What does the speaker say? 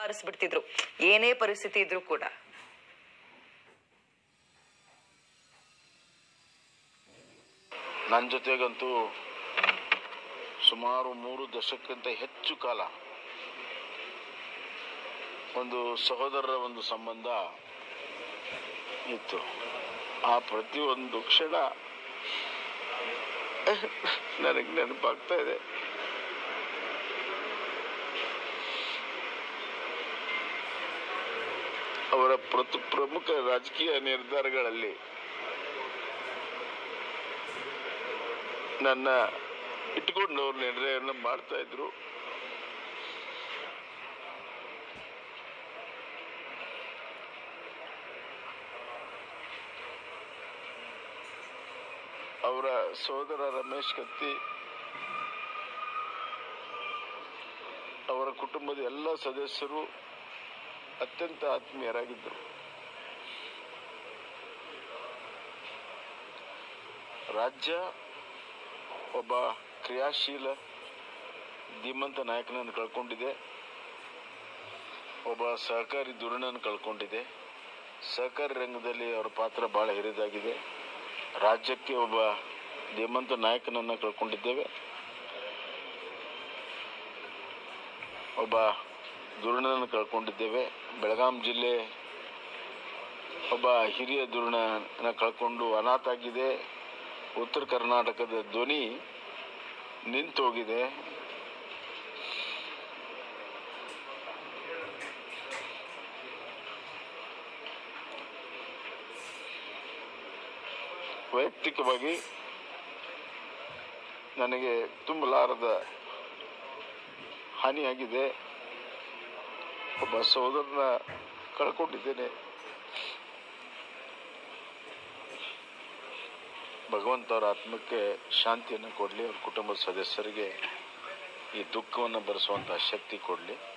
ಬಾರಿಸ್ಬಿಡ್ತಿದ್ರು ಏನೇ ಪರಿಸ್ಥಿತಿ ಇದ್ರೂ ಕೂಡ ನನ್ನ ಜೊತೆಗಂತೂ ಸುಮಾರು ಮೂರು ದಶಕ್ಕಿಂತ ಹೆಚ್ಚು ಕಾಲ ಒಂದು ಸಹೋದರರ ಒಂದು ಸಂಬಂಧ ಇತ್ತು ಆ ಪ್ರತಿಯೊಂದು ಕ್ಷಣ ನನಗೆ ನೆನಪಾಗ್ತಾ ಇದೆ ಅವರ ಪ್ರತಿ ಪ್ರಮುಖ ರಾಜಕೀಯ ನಿರ್ಧಾರಗಳಲ್ಲಿ ನನ್ನ ಇಟ್ಕೊಂಡು ಅವ್ರು ನಿರ್ಣಯವನ್ನು ಮಾಡ್ತಾ ಇದ್ರು ಅವರ ಸೋದರ ರಮೇಶ್ ಕತ್ತಿ ಅವರ ಕುಟುಂಬದ ಎಲ್ಲ ಸದಸ್ಯರು ಅತ್ಯಂತ ಆತ್ಮೀಯರಾಗಿದ್ದರು ರಾಜ್ಯ ಒಬ್ಬ ಕ್ರಿಯಾಶೀಲ ಧೀಮಂತ ನಾಯಕನನ್ನು ಕಳ್ಕೊಂಡಿದೆ ಒಬ್ಬ ಸಹಕಾರಿ ಧುರೀಣನ್ನು ಕಳ್ಕೊಂಡಿದೆ ಸಹಕಾರಿ ರಂಗದಲ್ಲಿ ಅವರ ಪಾತ್ರ ಬಹಳ ಹಿರಿದಾಗಿದೆ ರಾಜ್ಯಕ್ಕೆ ಒಬ್ಬ ಧೀಮಂತ ನಾಯಕನನ್ನು ಕಳ್ಕೊಂಡಿದ್ದೇವೆ ಒಬ್ಬ ಧುರೀಣನನ್ನು ಕಳ್ಕೊಂಡಿದ್ದೇವೆ ಬೆಳಗಾಂ ಜಿಲ್ಲೆ ಒಬ್ಬ ಹಿರಿಯ ಧುರೀಣನ ಕಳ್ಕೊಂಡು ಅನಾಥ ಆಗಿದೆ ಉತ್ತರ ಕರ್ನಾಟಕದ ಧ್ವನಿ ನಿಂತೋಗಿದೆ ವೈಯಕ್ತಿಕವಾಗಿ ನನಗೆ ತುಂಬಲಾರದ ಹಾನಿಯಾಗಿದೆ ಒಬ್ಬ ಸಹೋದರನ ಕಳ್ಕೊಂಡಿದ್ದೇನೆ ಭಗವಂತ ಅವರ ಆತ್ಮಕ್ಕೆ ಶಾಂತಿಯನ್ನು ಕೊಡಲಿ ಅವ್ರ ಕುಟುಂಬದ ಸದಸ್ಯರಿಗೆ ಈ ದುಃಖವನ್ನು ಭರಿಸುವಂತಹ ಶಕ್ತಿ ಕೊಡಲಿ